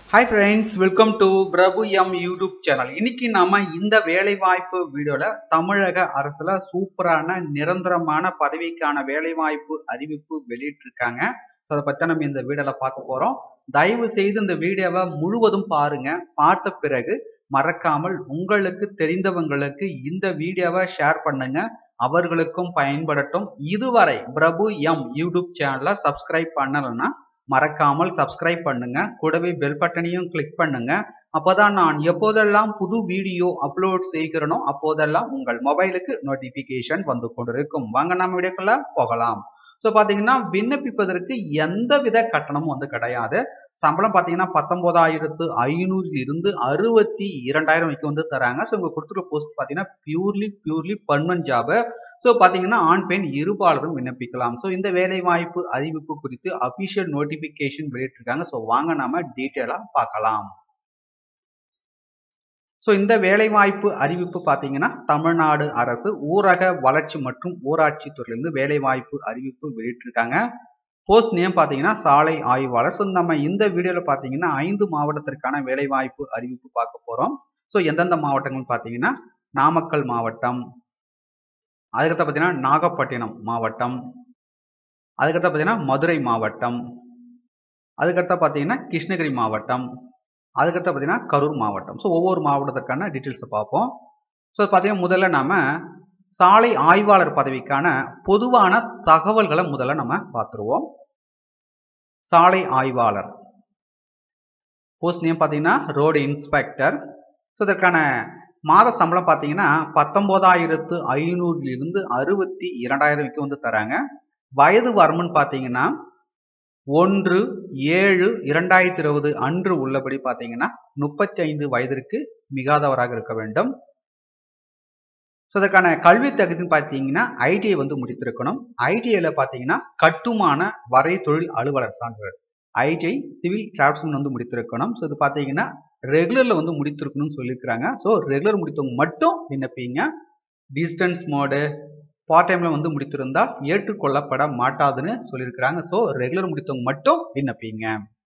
hi friends welcome to Prabhu M YouTube channel இன்னைக்கு நாம இந்த வேலைவாய்ப்பு வீடியோல தமிழக அரசுல சூப்பரான நிரந்தரமான பதவிக்கான வேலைவாய்ப்பு அறிவிப்பு வெளியிட்டிருக்காங்க ஸோ அதை பத்தி நம்ம இந்த வீடியோல பார்க்க போறோம் தயவு செய்து இந்த வீடியோவை முழுவதும் பாருங்க பார்த்த பிறகு மறக்காமல் உங்களுக்கு தெரிந்தவங்களுக்கு இந்த வீடியோவை ஷேர் பண்ணுங்க அவர்களுக்கும் பயன்படட்டும் இதுவரை பிரபு எம் யூடியூப் சேனலை சப்ஸ்கிரைப் பண்ணலைன்னா மறக்காமல் சப்ஸ்கிரைப் பண்ணுங்க கூடவே பெல் பட்டனையும் கிளிக் பண்ணுங்க அப்போதான் நான் எப்போதெல்லாம் புது வீடியோ அப்லோட் செய்கிறனோ அப்போதெல்லாம் உங்கள் மொபைலுக்கு நோட்டிபிகேஷன் வந்து கொண்டிருக்கும் வாங்க நம்ம வீடியோக்குள்ள போகலாம் ஸோ பார்த்தீங்கன்னா விண்ணப்பிப்பதற்கு எந்த வித கட்டணமும் வந்து கிடையாது சம்பளம் பார்த்தீங்கன்னா பத்தொன்பதாயிரத்து ஐநூறுல இருந்து அறுபத்தி இரண்டாயிரம் வரைக்கும் வந்து தராங்க ஸோ இவங்க கொடுத்துருக்க போஸ்ட் பார்த்தீங்கன்னா purely purely permanent job so பார்த்தீங்கன்னா ஆண் பெண் இருபாலரும் விண்ணப்பிக்கலாம் ஸோ இந்த வேலை வாய்ப்பு அறிவிப்பு குறித்து அபிஷியல் நோட்டிபிகேஷன் வெளியிட்டிருக்காங்க ஸோ வாங்க நாம டீட்டெயிலாக பார்க்கலாம் ஸோ இந்த வேலைவாய்ப்பு அறிவிப்பு பார்த்தீங்கன்னா தமிழ்நாடு அரசு ஊரக வளர்ச்சி மற்றும் ஊராட்சி துறையிலிருந்து வேலைவாய்ப்பு அறிவிப்பு வெளியிட்டிருக்காங்க போஸ்ட் நேம் பார்த்தீங்கன்னா சாலை ஆய்வாளர் ஸோ நம்ம இந்த வீடியோவில் பார்த்தீங்கன்னா ஐந்து மாவட்டத்திற்கான வேலைவாய்ப்பு அறிவிப்பு பார்க்க போகிறோம் ஸோ எந்தெந்த மாவட்டங்கள் பார்த்தீங்கன்னா நாமக்கல் மாவட்டம் அதுக்கடுத்து பார்த்தீங்கன்னா நாகப்பட்டினம் மாவட்டம் அதுக்கடுத்து பார்த்தீங்கன்னா மதுரை மாவட்டம் அதுக்கடுத்து பார்த்தீங்கன்னா கிருஷ்ணகிரி மாவட்டம் அதுக்கடுத்து பார்த்தீங்கன்னா கரூர் மாவட்டம் ஸோ ஒவ்வொரு மாவட்டத்திற்கான டீட்டெயில்ஸை பார்ப்போம் ஸோ பார்த்தீங்கன்னா முதல்ல நம்ம சாலை ஆய்வாளர் பதவிக்கான பொதுவான தகவல்களை முதல்ல நம்ம பார்த்துருவோம் சாலை ஆய்வாளர் போஸ்ட் நேம் பார்த்தீங்கன்னா ரோடு இன்ஸ்பெக்டர் ஸோ இதற்கான மாத சம்பளம் பார்த்தீங்கன்னா பத்தொன்பதாயிரத்து ஐநூறுலிருந்து அறுபத்தி இரண்டாயிரம் வரைக்கும் வந்து தராங்க வயது வரம்புன்னு பார்த்தீங்கன்னா ஒன்று ஏழு இரண்டாயிரத்தி இருபது அன்று உள்ளபடி பார்த்தீங்கன்னா முப்பத்தி ஐந்து வயதிற்கு மிகாதவராக இருக்க வேண்டும் ஸோ இதற்கான கல்வி தகுதின்னு பார்த்தீங்கன்னா ஐடிஐ வந்து முடித்திருக்கணும் ஐடிஐல பார்த்தீங்கன்னா கட்டுமான வரை தொழில் அலுவலர் சான்றிதழ் ஐடிஐ சிவில் டிராஃப்ட்ஸ்மேன் வந்து முடித்திருக்கணும் ஸோ இது பார்த்தீங்கன்னா ரெகுலரில் வந்து முடித்திருக்கணும்னு சொல்லியிருக்கிறாங்க ஸோ ரெகுலர் முடித்தவங்க மட்டும் விண்ணப்பிங்க டிஸ்டன்ஸ் மோடு பார்ட் டைமில் வந்து முடித்திருந்தால் ஏற்றுக்கொள்ளப்பட மாட்டாதுன்னு சொல்லியிருக்கிறாங்க ஸோ ரெகுலர் முடித்தவங்க மட்டும் விண்ணப்பிங்க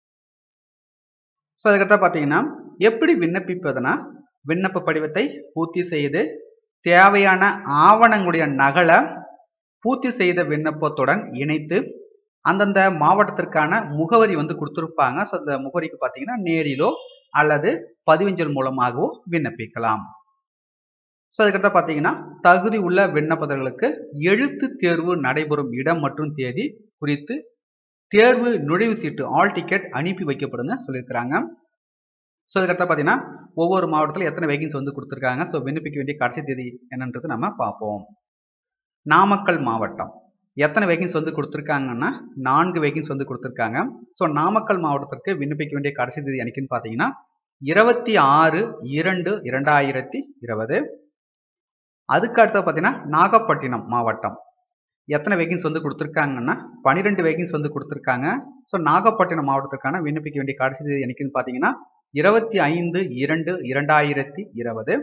ஸோ அதுக்கடுத்த பார்த்தீங்கன்னா எப்படி விண்ணப்பிப்பதுனா விண்ணப்ப படிவத்தை பூர்த்தி செய்து தேவையான ஆவணங்களுடைய நகலை பூர்த்தி செய்த விண்ணப்பத்துடன் இணைத்து அந்தந்த மாவட்டத்திற்கான முகவரி வந்து கொடுத்துருப்பாங்க ஸோ அந்த முகவரிக்கு பார்த்தீங்கன்னா நேரிலோ அல்லது பதிவஞ்சல் மூலமாகவோ விண்ணப்பிக்கலாம் ஸோ அதுக்கடுத்த பார்த்தீங்கன்னா தகுதி உள்ள விண்ணப்பதர்களுக்கு எழுத்து தேர்வு நடைபெறும் இடம் மற்றும் தேதி குறித்து தேர்வு நுழைவு சீட்டு ஆல் டிக்கெட் அனுப்பி வைக்கப்படுங்க சொல்லியிருக்கிறாங்க ஸோ அதுக்கடுத்த பார்த்தீங்கன்னா ஒவ்வொரு மாவட்டத்தில் எத்தனை வேகன்சி வந்து கொடுத்துருக்காங்க ஸோ விண்ணப்பிக்க வேண்டிய கடைசி தேதி என்னன்றது நம்ம பார்ப்போம் நாமக்கல் மாவட்டம் எத்தனை வேகன்சி வந்து கொடுத்துருக்காங்கன்னா நான்கு வேகன்சி வந்து கொடுத்துருக்காங்க ஸோ நாமக்கல் மாவட்டத்திற்கு விண்ணப்பிக்க வேண்டிய கடைசி தேதி எனக்குன்னு பார்த்தீங்கன்னா இருபத்தி ஆறு இரண்டு இரண்டாயிரத்தி இருபது அதுக்கு அடுத்து பார்த்தீங்கன்னா நாகப்பட்டினம் மாவட்டம் எத்தனை வேகன்சி வந்து கொடுத்துருக்காங்கன்னா பன்னிரெண்டு வேகன்சி வந்து கொடுத்துருக்காங்க ஸோ நாகப்பட்டினம் மாவட்டத்திற்கான விண்ணப்பிக்க வேண்டிய கடைசி தேதி எனக்குன்னு பார்த்தீங்கன்னா இருபத்தி ஐந்து இரண்டு இரண்டாயிரத்தி இருபது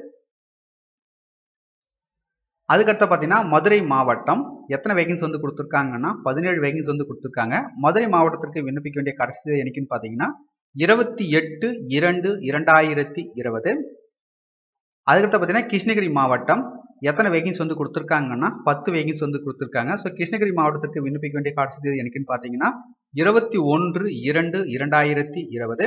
அதுக்கடுத்து பார்த்தீங்கன்னா மதுரை மாவட்டம் எத்தனை வேகன்சி வந்து கொடுத்துருக்காங்கன்னா பதினேழு வேகன்சி வந்து கொடுத்துருக்காங்க மதுரை மாவட்டத்திற்கு விண்ணப்பிக்க வேண்டிய கடைசி தேதி எனக்குன்னு பார்த்தீங்கன்னா இருபத்தி எட்டு இரண்டு இரண்டாயிரத்தி இருபது அதுக்கடுத்து பார்த்தீங்கன்னா கிருஷ்ணகிரி மாவட்டம் எத்தனை வேகன்சி வந்து கொடுத்துருக்காங்கன்னா பத்து வேகன்சி வந்து கொடுத்துருக்காங்க ஸோ கிருஷ்ணகிரி மாவட்டத்திற்கு விண்ணப்பிக்க வேண்டிய கடைசி தேதி எனக்குன்னு பார்த்தீங்கன்னா இருபத்தி ஒன்று இரண்டு இரண்டாயிரத்தி இருபது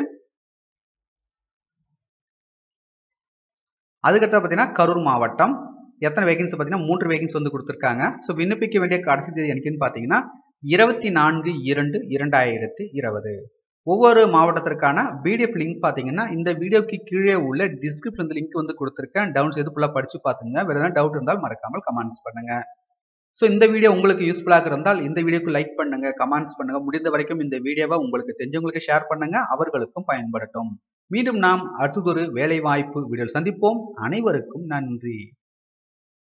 அதுக்கடுத்து பார்த்தீங்கன்னா கரூர் மாவட்டம் எத்தனை வேகன்சி பார்த்தீங்கன்னா மூன்று வேகன்சி வந்து கொடுத்துருக்காங்க ஸோ விண்ணப்பிக்க வேண்டிய கடைசி தேதி எனக்குன்னு பார்த்தீங்கன்னா இருபத்தி நான்கு இரண்டு இரண்டாயிரத்தி இருபது ஒவ்வொரு மாவட்டத்திற்கான பிடிஎஃப் லிங்க் பார்த்தீங்கன்னா இந்த வீடியோக்கு கீழே உள்ள டிஸ்கிரிப்ஷன் லிங்க் வந்து கொடுத்துருக்கேன் டவுன்ஸ் எது ஃபுல்லாக படித்து பார்த்துங்க வேறு எதாவது டவுட் இருந்தால் மறக்காமல் கமெண்ட்ஸ் பண்ணுங்க ஸோ இந்த வீடியோ உங்களுக்கு யூஸ்ஃபுல்லாக இருந்தால் இந்த வீடியோக்கு லைக் பண்ணுங்க கமெண்ட்ஸ் பண்ணுங்க முடிந்த வரைக்கும் இந்த வீடியோவை உங்களுக்கு தெரிஞ்சவங்களுக்கு ஷேர் பண்ணுங்க அவர்களுக்கும் பயன்படட்டும் மீண்டும் நாம் அடுத்ததொரு வேலை வாய்ப்பு வீடியோ சந்திப்போம் அனைவருக்கும் நன்றி